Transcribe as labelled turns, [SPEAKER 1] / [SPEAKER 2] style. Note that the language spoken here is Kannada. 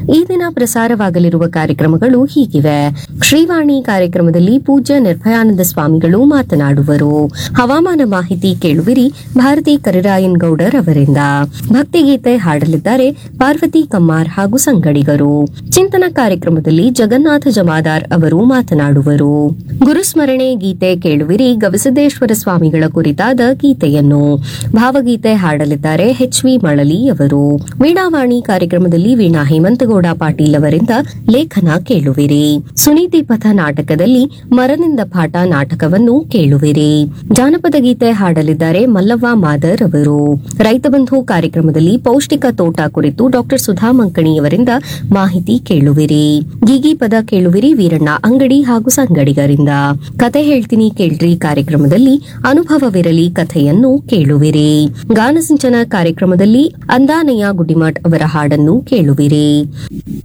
[SPEAKER 1] ಈ ದಿನ ಪ್ರಸಾರವಾಗಲಿರುವ ಕಾರ್ಯಕ್ರಮಗಳು ಹೀಗಿವೆ ಶ್ರೀವಾಣಿ ಕಾರ್ಯಕ್ರಮದಲ್ಲಿ ಪೂಜ್ಯ ನಿರ್ಭಯಾನಂದ ಸ್ವಾಮಿಗಳು ಮಾತನಾಡುವರು ಹವಾಮಾನ ಮಾಹಿತಿ ಕೇಳುವಿರಿ ಭಾರತಿ ಕರಿರಾಯನ್ ಗೌಡರ್ ಅವರಿಂದ ಭಕ್ತಿಗೀತೆ ಹಾಡಲಿದ್ದಾರೆ ಪಾರ್ವತಿ ಕಮ್ಮಾರ್ ಹಾಗೂ ಸಂಗಡಿಗರು ಚಿಂತನ ಕಾರ್ಯಕ್ರಮದಲ್ಲಿ ಜಗನ್ನಾಥ ಜಮಾದಾರ್ ಅವರು ಮಾತನಾಡುವರು ಗುರುಸ್ಮರಣೆ ಗೀತೆ ಕೇಳುವಿರಿ ಗವಿಸಿದ್ದೇಶ್ವರ ಸ್ವಾಮಿಗಳ ಕುರಿತಾದ ಗೀತೆಯನ್ನು ಭಾವಗೀತೆ ಹಾಡಲಿದ್ದಾರೆ ಎಚ್ ವಿ ಮಳಲಿ ಅವರು ವೀಣಾವಾಣಿ ಕಾರ್ಯಕ್ರಮದಲ್ಲಿ ವೀಣಾ ಹೇಮಂತಗೌಡ ಪಾಟೀಲ್ ಅವರಿಂದ ಲೇಖನ ಕೇಳುವಿರಿ ಸುನೀತಿ ಪಥ ನಾಟಕದಲ್ಲಿ ಮರನಿಂದ ಪಾಠ ನಾಟಕವನ್ನು ಕೇಳುವಿರಿ ಜಾನಪದ ಗೀತೆ ಹಾಡಲಿದ್ದಾರೆ ಮಲ್ಲವ್ವ ಮಾದರ್ ಅವರು ರೈತ ಬಂಧು ಕಾರ್ಯಕ್ರಮದಲ್ಲಿ ಪೌಷ್ಟಿಕ ತೋಟ ಕುರಿತು ಡಾಕ್ಟರ್ ಸುಧಾ ಮಂಕಣಿಯವರಿಂದ ಮಾಹಿತಿ ಕೇಳುವಿರಿ ಗೀಗಿ ಪದ ಕೇಳುವಿರಿ ವೀರಣ್ಣ ಅಂಗಡಿ ಹಾಗೂ ಸಂಗಡಿಗರಿಂದ ಕತೆ ಹೇಳ್ತೀನಿ ಕೇಳ್ರಿ ಕಾರ್ಯಕ್ರಮದಲ್ಲಿ ಅನುಭವವಿರಲಿ ಕಥೆಯನ್ನು ಕೇಳುವಿರಿ ಗಾನಸಿಂಚನ ಕಾರ್ಯಕ್ರಮದಲ್ಲಿ ಅಂದಾನಯ್ಯ ಗುಡಿಮಠ್ ಅವರ ಹಾಡನ್ನು ಕೇಳುವಿರಿ